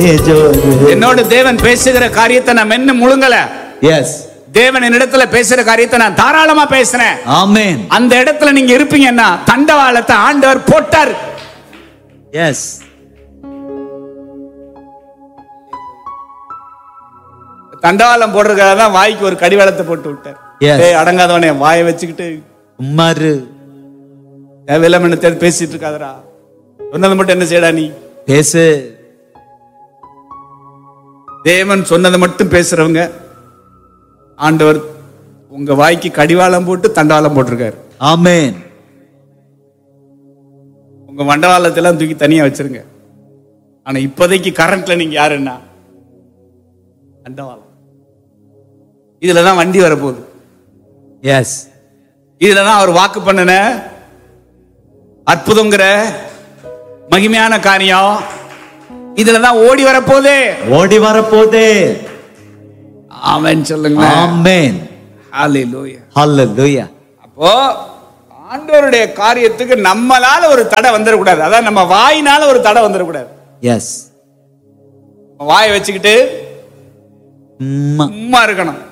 என்னோட தேவன் பேசுகிற காரியத்தை நான் மென்னு முழுங்கல எஸ் தேவன் என்னிடத்துல பேசுற காரியத்தை நான் தாராளமா பேசுறேன் ஆமென் அந்த இடத்துல நீங்க இருப்பீங்கன்னா தண்டவாளத்தை ஆண்டவர் போட்டார் எஸ் தண்டவாளம் போடுறதுக்காக தான் வாய்க்கு ஒரு கடிவாளத்தை போட்டு விட்டார் Yes. ஏய் அடங்காதவனே வாயை வச்சுக்கிட்டு உம்மாரு தேவையில்லாம என்ன தேடி பேசிட்டு இருக்காதடா சொன்னது மட்டும் என்ன செய்யடா நீ பேசு தேவன் சொன்னதை மட்டும் பேசுறவங்க ஆண்டவர் உங்க வாய்க்கு கடிவாளம் போட்டு தண்டவாளம் போட்டிருக்காரு ஆமென் உங்க மண்டவாளத்தெல்லாம் தூக்கி தனியா வச்சிருங்க ஆனா இப்போதைக்கு கரண்ட்ல நீங்க யாருன்னா தண்டவாளம் இதுல தான் வண்டி வரப்போகுது எஸ் இதுல தான் அவர் வாக்கு பண்ணின அற்புதங்கிற மகிமையான காரியம் இதுல தான் ஓடி வரப்போகுது ஓடி வரப்போதே ஆமென் சொல்லுங்க ஆமென் ஹalleluya ஹalleluya அப்போ ஆண்டவருடைய காரியத்துக்கு நம்மளால ஒரு தடை வந்துடக்கூடாது அதான் நம்ம வாயினால ஒரு தடை வந்துடக்கூடாது எஸ் வாயை வச்சுக்கிட்டு சும்மா இருக்கணும்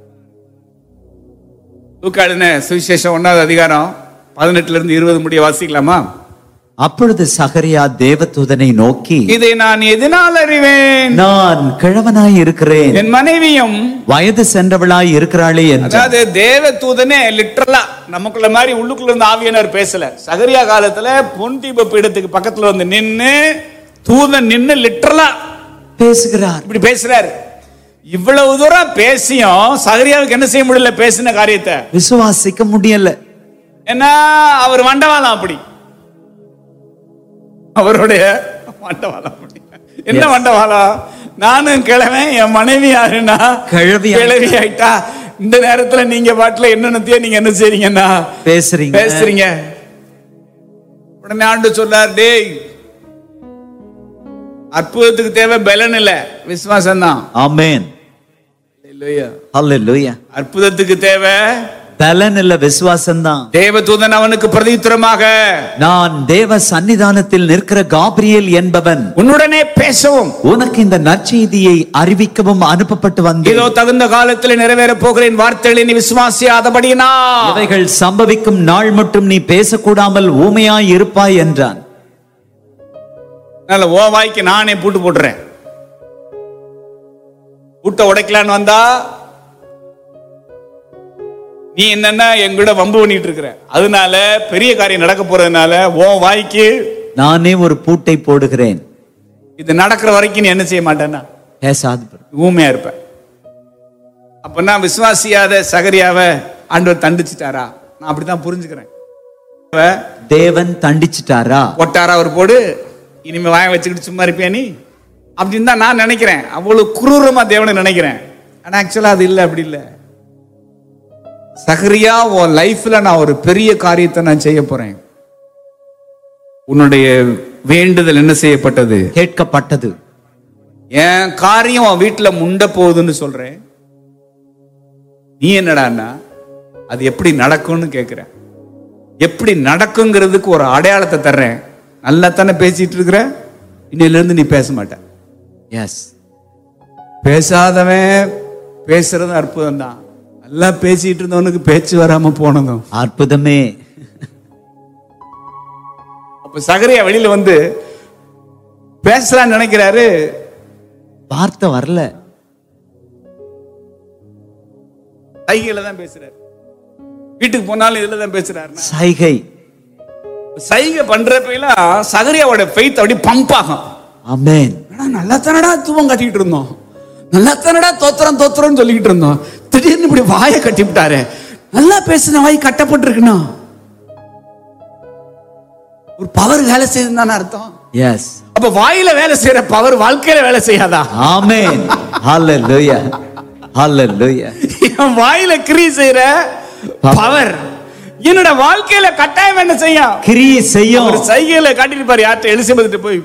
தூக்காடுன சுவிசேஷம் ஒன்னாவது அதிகாரம் பதினெட்டுல இருந்து இருபது முடிய வாசிக்கலாமா அப்பொழுது சகரியா தேவதூதனை நோக்கி இதை நான் எதனால் அறிவேன் நான் கிழவனாய் இருக்கிறேன் என் மனைவியும் வயது சென்றவளாய் இருக்கிறாளே என்று அதாவது தேவ தூதனே லிட்டரலா நமக்குள்ள மாதிரி உள்ளுக்குள்ள இருந்து ஆவியனர் பேசல சகரியா காலத்துல பொன் தீப பீடத்துக்கு பக்கத்துல வந்து நின்னு தூதன் நின்னு லிட்டரலா பேசுகிறார் இப்படி பேசுறாரு இவ்வளவு தூரம் பேசியும் சகரியாவுக்கு என்ன செய்ய முடியல பேசின காரியத்தை விசுவாசிக்க முடியல ஏன்னா அவர் மண்டவாளம் அப்படி அவருடைய மண்டவாளம் அப்படி என்ன Yes. மண்டவாளம் நானும் கிழவன் என் மனைவி யாருன்னா கிழவி ஆயிட்டா. கிழவி ஆயிட்டா இந்த நேரத்துல நீங்க பாட்டுல என்னென்னத்தையோ நீங்க என்ன செய்றீங்கன்னா பேசுறீங்க பேசுறீங்க உடனே ஆண்டு சொல்லார் டேய் அற்புதத்துக்கு தேவை பலன் இல்ல விசுவாசம் தான் ஆமென் ஹalleluya அற்புதத்துக்கு தேவை பலன் இல்ல விசுவாசம் தான் தேவதூதன் அவனுக்கு பிரதித்திரமாக நான் தேவ சன்னிதானத்தில் நிற்கிற காபிரியேல் என்பவன் உன்னுடனே பேசவும் உனக்கு இந்த நற்செய்தியை அறிவிக்கவும் அனுப்பப்பட்டு இதோ வந்தேன் தகுந்த காலத்தில் நிறைவேற போகிறேன் வார்த்தைகளை நீ விசுவாசியாதபடினா இவைகள் சம்பவிக்கும் நாள் மட்டும் நீ பேசக்கூடாமல் ஊமையாய் இருப்பாய் என்றான் நல்ல ஓ வாய்க்கு நானே பூட்டு போட்டுறேன் பூட்டை உடைக்கலான்னு வந்தா நீ என்னன்னா எங்கூட வம்பு பண்ணிட்டு இருக்கிற அதனால பெரிய காரியம் நடக்க போறதுனால ஓ வாய்க்கு நானே ஒரு பூட்டை போடுகிறேன் இது நடக்கிற வரைக்கும் நீ என்ன செய்ய மாட்டேன்னா பேசாது பாரு. ஊமையா இருப்ப அப்பனா விசுவாசியாத சகரியாவ ஆண்டவர் தண்டிச்சிட்டாரா நான் அப்படித்தான் புரிஞ்சுக்கிறேன் அவ தேவன் தண்டிச்சிட்டாரா ஒட்டாரா ஒரு போடு இனிமே வாய வச்சுக்கிட்டு சும்மா இருப்பியா நீ அப்படின்னு தான் நான் நினைக்கிறேன் அவ்வளவு குரூரமா தேவனை நினைக்கிறேன் ஆனா ஆக்சுவலா அது இல்லை அப்படி இல்லை சகரியா உன் லைஃப்ல நான் ஒரு பெரிய காரியத்தை நான் செய்ய போறேன் உன்னுடைய வேண்டுதல் என்ன செய்யப்பட்டது கேட்கப்பட்டது என் காரியம் உன் வீட்டுல முண்ட போகுதுன்னு சொல்றேன் நீ என்னடான்னா அது எப்படி நடக்கும்னு கேட்கிற எப்படி நடக்குங்கிறதுக்கு ஒரு அடையாளத்தை தர்றேன் நல்லா தானே பேசிட்டு இருக்கிற இன்னையில இருந்து நீ பேச மாட்ட எஸ் பேசாதவன் பேசுறதும் அற்புதம் தான் நல்லா பேசிட்டு இருந்தவனுக்கு பேச்சு வராம போனதும் அற்புதமே அப்ப சகரியா வெளியில வந்து பேசலாம்னு நினைக்கிறாரு வார்த்தை வரல சைகையில தான் பேசுறாரு வீட்டுக்கு போனாலும் இதுல தான் பேசுறாரு சைகை சைகை பண்றப்பெல்லாம் சகரியாவோட ஃபெய்த் அப்படியே பம்ப் ஆகும் ஆமென் ஆனா நல்லா தானடா தூவம் கட்டிட்டு இருந்தோம் நல்லா தானடா தோத்திரம் தோத்திரம்னு சொல்லிக்கிட்டு இருந்தோம் திடீர்னு இப்படி வாயை கட்டி விட்டாரு நல்லா பேசின வாய் கட்டப்பட்டிருக்கணும் ஒரு பவர் வேலை செய்யுதுன்னு தானே அர்த்தம் எஸ் அப்ப வாயில வேலை செய்யற பவர் வாழ்க்கையில வேலை செய்யாதா ஆமென் ஹalleluya ஹalleluya என் வாயில கிரி செய்யற பவர் என்னோட வாழ்க்கையில கட்டாயம் என்ன செய்யும் கிரியை செய்யும் ஒரு சைகையில காட்டிட்டு பாரு யார்கிட்ட எலிசபெத் போய்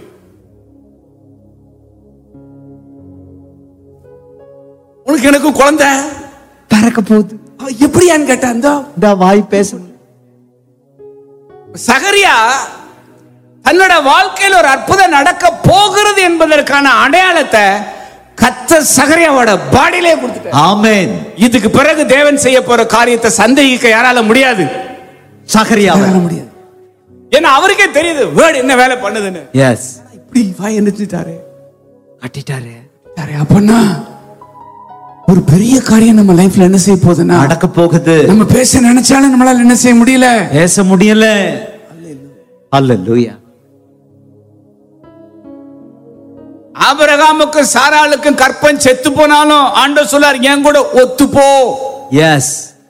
உனக்கு எனக்கும் குழந்தை பறக்க போகுது அவ எப்படியான்னு கேட்டா இந்த இந்த வாய் பேச சகரியா தன்னோட வாழ்க்கையில் ஒரு அற்புதம் நடக்க போகிறது என்பதற்கான அடையாளத்தை கத்த சகரியாவோட பாடியிலே கொடுத்துட்டார் ஆமென் இதுக்கு பிறகு தேவன் செய்ய போற காரியத்தை சந்தேகிக்க யாரால முடியாது சகரியாவை முடியாது ஏன்னா அவருக்கே தெரியுது வேர்டு என்ன வேலை பண்ணுதுன்னு எஸ் இப்படி வாய் எந்திரிச்சிட்டாரு கட்டிட்டாரு சரி அப்பன்னா ஒரு பெரிய காரியம் நம்ம லைஃப்ல என்ன செய்ய போகுதுன்னா நடக்க போகுது நம்ம பேச நினைச்சாலும் நம்மளால என்ன செய்ய முடியல பேச முடியல அல்லேலூயா ஆபிரகாமுக்கும் சாராளுக்கும் கற்பன் செத்து போனாலும் ஆண்டவர் சொல்லார் என் கூட ஒத்து போ எஸ்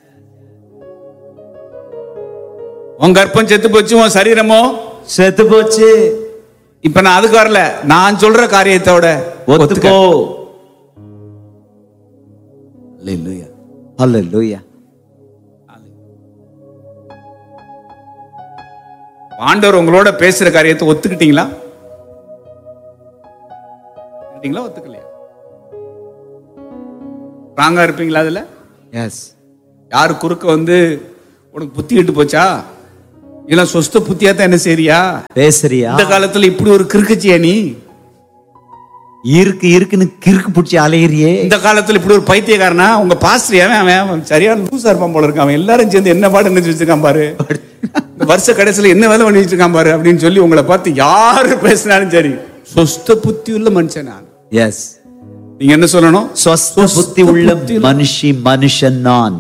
உன் கற்பன் செத்து போச்சு உன் சரீரமோ செத்து போச்சு இப்ப நான் அதுக்கு வரல நான் சொல்ற காரியத்தோட ஒத்துக்கோ Hallelujah. அல்லேலூயா ஆண்டவர் உங்களோட பேசுற காரியத்தை ஒத்துக்கிட்டீங்களா ஒத்துக்கிட்டீங்களா ஒத்துக்கலையா ராங்கா இருப்பீங்களா அதுல எஸ் யாரு குறுக்க வந்து உனக்கு புத்தி கெட்டு போச்சா இல்ல சொஸ்த புத்தியா தான் என்ன செய்றியா பேசுறியா இந்த காலத்துல இப்படி ஒரு கிறுக்குச்சியா நீ இருக்கு இருக்குன்னு கிறுக்கு பிடிச்சி அலையிறியே இந்த காலத்துல இப்படி ஒரு பைத்தியக்காரனா உங்க பாஸ்டர் அவன் அவன் அவன் சரியான லூசா இருப்பான் போல இருக்கான் அவன் எல்லாரும் சேர்ந்து என்ன பாடு நினைச்சு வச்சிருக்கான் பாரு இந்த வருஷ கடைசியில என்ன வேலை பண்ணி வச்சிருக்கான் பாரு அப்படின்னு சொல்லி உங்களை பார்த்து யாரு பேசினாலும் சரி சொஸ்த புத்தி உள்ள மனுஷன் நான் எஸ் நீங்க என்ன சொல்லணும் ஸ்வஸ்த புத்தி உள்ள மனுஷி மனுஷன் நான்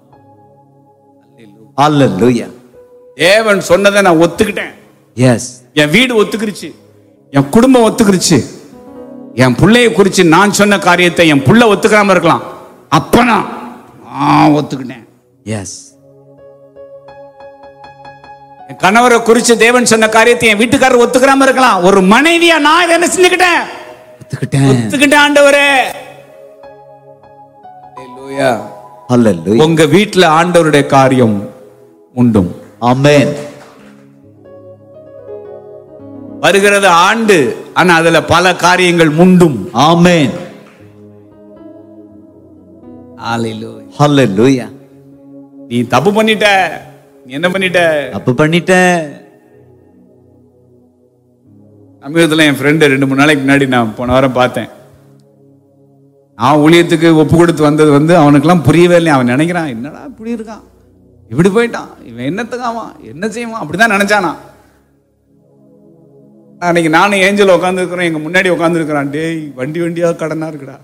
அல்லேலூயா தேவன் சொன்னதை நான் ஒத்துக்கிட்டேன் எஸ் என் வீடு ஒத்துக்கிருச்சு என் குடும்பம் ஒத்துக்கிருச்சு என் பிள்ளைய குறிச்சு நான் சொன்ன காரியத்தை என் புள்ள ஒத்துக்காம இருக்கலாம் அப்ப நான் நான் ஒத்துக்கிட்டேன் எஸ் என் கணவரை குறிச்சு தேவன் சொன்ன காரியத்தை என் வீட்டுக்காரர் ஒத்துக்கிறாம இருக்கலாம் ஒரு மனைவியா நான் இதை என்ன செஞ்சுக்கிட்டேன் ஒத்துக்கிட்டேன் ஒத்துக்கிட்டேன் ஆண்டவரே Hallelujah. அல்லேலூயா உங்க வீட்டுல ஆண்டவருடைய காரியம் உண்டும் ஆமென் வருகிறது ஆண்டு ஆனா அதுல பல காரியங்கள் முண்டும் ஆமென் அல்லேலூயா நீ தப்பு பண்ணிட்ட நீ என்ன பண்ணிட்ட தப்பு பண்ணிட்டேன் சமீபத்தில் என் ஃப்ரெண்டு ரெண்டு மூணு நாளைக்கு முன்னாடி நான் போன வாரம் பார்த்தேன் நான் ஊழியத்துக்கு ஒப்பு கொடுத்து வந்தது வந்து அவனுக்கெல்லாம் புரியவே இல்லை அவன் நினைக்கிறான் என்னடா இப்படி இருக்கான் இப்படி போயிட்டான் இவன் என்னத்துக்காவான் என்ன செய்வான் அப்படிதான் நினைச்சானா அன்னைக்கு நானும் ஏஞ்சல் உட்காந்துருக்கிறேன் எங்க முன்னாடி உட்காந்துருக்கிறான் டேய் வண்டி வண்டியா கடனா இருக்குடா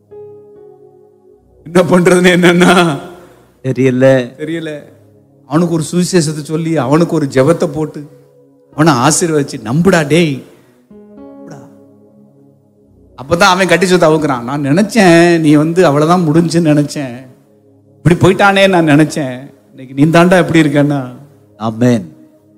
என்ன பண்றதுன்னு என்னன்னா தெரியல தெரியல அவனுக்கு ஒரு சுவிசேஷத்தை சொல்லி அவனுக்கு ஒரு ஜெபத்தை போட்டு அவனை ஆசீர்வதிச்சு நம்புடா டேய் நம்புடா. அப்பதான் அவன் கட்டி சொத்து அவுக்குறான் நான் நினைச்சேன் நீ வந்து அவ்வளவுதான் முடிஞ்சுன்னு நினைச்சேன் இப்படி போயிட்டானே நான் நினைச்சேன் இன்னைக்கு நீ தாண்டா எப்படி இருக்கேன்னா ஆமென்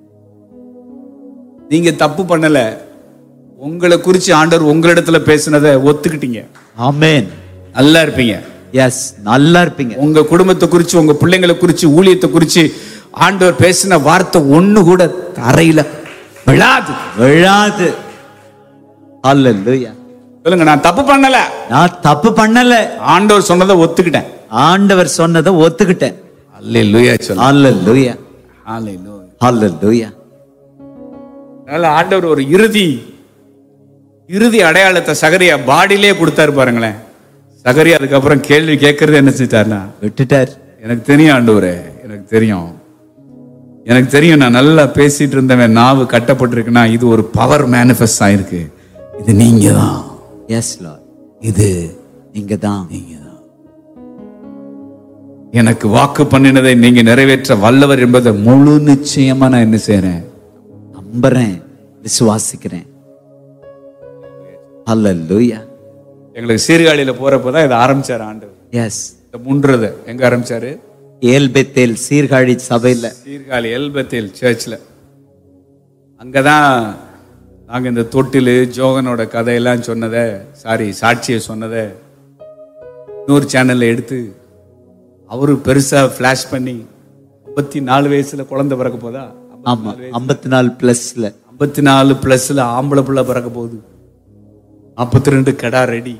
நீங்க தப்பு பண்ணல உங்களை குறிச்சு ஆண்டவர் உங்களிடத்துல பேசுனதை ஒத்துக்கிட்டீங்க ஆமென் நல்லா இருப்பீங்க எஸ் நல்லா இருப்பீங்க உங்க குடும்பத்தை குறிச்சு உங்க பிள்ளைங்களை குறிச்சு ஊழியத்தை குறிச்சு ஆண்டவர் பேசின வார்த்தை ஒண்ணு கூட தரையில விழாது விழாது அல்லேலூயா சொல்லுங்க நான் தப்பு பண்ணல நான் தப்பு பண்ணல ஆண்டவர் சொன்னதை ஒத்துக்கிட்டேன் ஆண்டவர் சொன்னதை ஒத்துக்கிட்டேன் அல்லேலூயா சொல்ல அல்லேலூயா அல்லேலூயா அல்லேலூயா அதனால ஆண்டவர் ஒரு இறுதி இறுதி அடையாளத்தை சகரியா பாடியிலே கொடுத்தாரு பாருங்களேன் சகரியா அதுக்கப்புறம் கேள்வி கேட்கறது என்ன செஞ்சாருன்னா விட்டுட்டார் எனக்கு தெரியும் ஆண்டவரே எனக்கு தெரியும் எனக்கு தெரியும் நான் நல்லா பேசிட்டு இருந்தவன் நாவு கட்டப்பட்டிருக்குன்னா இது ஒரு பவர் மேனிஃபெஸ்ட் ஆயிருக்கு இது நீங்க தான் எஸ் லார்ட் இது நீங்க தான் நீங்க தான் எனக்கு வாக்கு பண்ணினதை நீங்க நிறைவேற்ற வல்லவர் என்பதை முழு நிச்சயமா நான் என்ன செய்றேன் நம்புறேன் விசுவாசிக்கிறேன் அல்லேலூயா எங்களுக்கு சீர்காழியில போறப்பதான் இதை ஆரம்பிச்சாரு ஆண்டவர் எஸ் இந்த முன்றதை எங்க ஆரம்பிச்சாரு ஏல்பெத்தேல் சீர்காழி சபையில சீர்காழி எல்பத்தில் சர்ச்சில் அங்கதான் நாங்க இந்த தொட்டில் ஜோகனோட கதையெல்லாம் சொன்னதை சாரி சாட்சியை சொன்னதை இன்னொரு சேனல்ல எடுத்து அவரு பெருசா ஃபிளாஷ் பண்ணி ஐம்பத்தி நாலு வயசுல குழந்தை பிறக்க போதா ஆமா ஐம்பத்தி நாலு பிளஸ்ல ஐம்பத்தி நாலு பிளஸ்ல ஆம்பளை பிள்ளை பிறக்க போகுது நாற்பத்தி ரெண்டு கடா ரெடி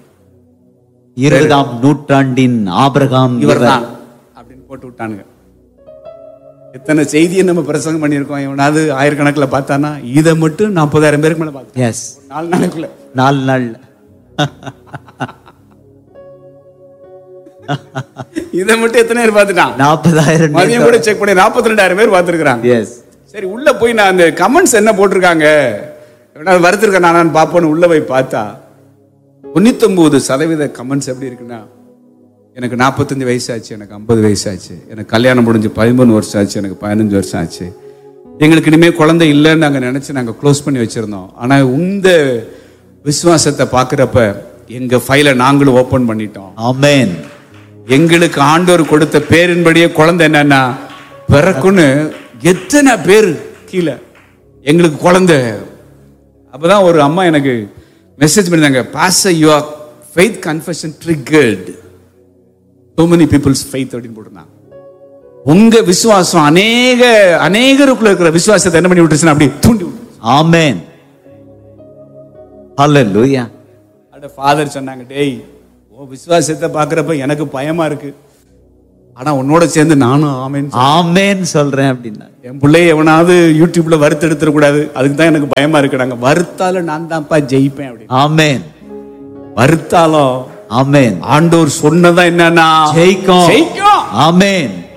இருபதாம் நூற்றாண்டின் ஆபிரகாம் இவர் இவர்தான் அப்படின்னு போட்டு விட்டானுங்க எத்தனை செய்தியை நம்ம பிரசங்கம் பண்ணியிருக்கோம் எவனாவது ஆயிரக்கணக்கில் பார்த்தானா இதை மட்டும் நாற்பதாயிரம் பேருக்கு மேலே பார்த்தோம் எஸ் நாலு நாளைக்குள்ள நாலு நாள் இதை மட்டும் எத்தனை பேர் பார்த்துட்டான் நாற்பதாயிரம் மதியம் கூட செக் பண்ணி நாற்பத்தி ரெண்டாயிரம் பேர் பார்த்துருக்குறாங்க எஸ் சரி உள்ள போய் நான் அந்த கமெண்ட்ஸ் என்ன போட்டிருக்காங்க எவனாவது வருத்திருக்கேன் நான் பார்ப்போன்னு உள்ள போய் பார்த்தா தொண்ணூத்தொன்பது சதவீத கமெண்ட்ஸ் எப்படி இருக்குன்னா எனக்கு நாற்பத்தஞ்சு வயசாச்சு எனக்கு ஐம்பது வயசாச்சு எனக்கு கல்யாணம் முடிஞ்சு பதிமூணு வருஷம் ஆச்சு எனக்கு பதினஞ்சு வருஷம் ஆச்சு எங்களுக்கு இனிமேல் குழந்தை இல்லைன்னு நாங்கள் நினச்சி நாங்கள் க்ளோஸ் பண்ணி வச்சுருந்தோம் ஆனால் இந்த விசுவாசத்தை பார்க்குறப்ப எங்கள் ஃபைலை நாங்களும் ஓப்பன் பண்ணிட்டோம் ஆமென் எங்களுக்கு ஆண்டவர் கொடுத்த பேரின்படியே குழந்தை என்னன்னா பிறக்குன்னு எத்தனை பேர் கீழே எங்களுக்கு குழந்தை அப்பதான் ஒரு அம்மா எனக்கு மெசேஜ் பண்ணிருந்தாங்க pass your faith confession triggered so many people's faith அப்படின்னு போட்டிருந்தாங்க உங்க விசுவாசம் அநேக அநேகருக்குள்ள இருக்கிற விசுவாசத்தை என்ன பண்ணி விட்டுருச்சுன்னா அப்படி தூண்டி விட்டுருச்சு ஆமென் ஹalleluya அட ஃபாதர் சொன்னாங்க டேய் உன் விசுவாசத்தை பார்க்குறப்ப எனக்கு பயமா இருக்கு ஆனா உன்னோட சேர்ந்து நானும் ஆமேன்னு ஆமென் சொல்றேன் அப்படின்னா என் பிள்ளைய எவனாவது யூடியூப்ல வறுத்தெடுத்துட கூடாது அதுக்கு தான் எனக்கு பயமா இருக்கு நாங்க வறுத்தாலும் நான் தான்ப்பா ஜெயிப்பேன் அப்படின்னு ஆமென் வறுத்தாலும் ஆமென் ஆண்டவர் சொன்னதா என்னன்னா ஜெயிக்கும் ஜெயிக்கும் ஆமென்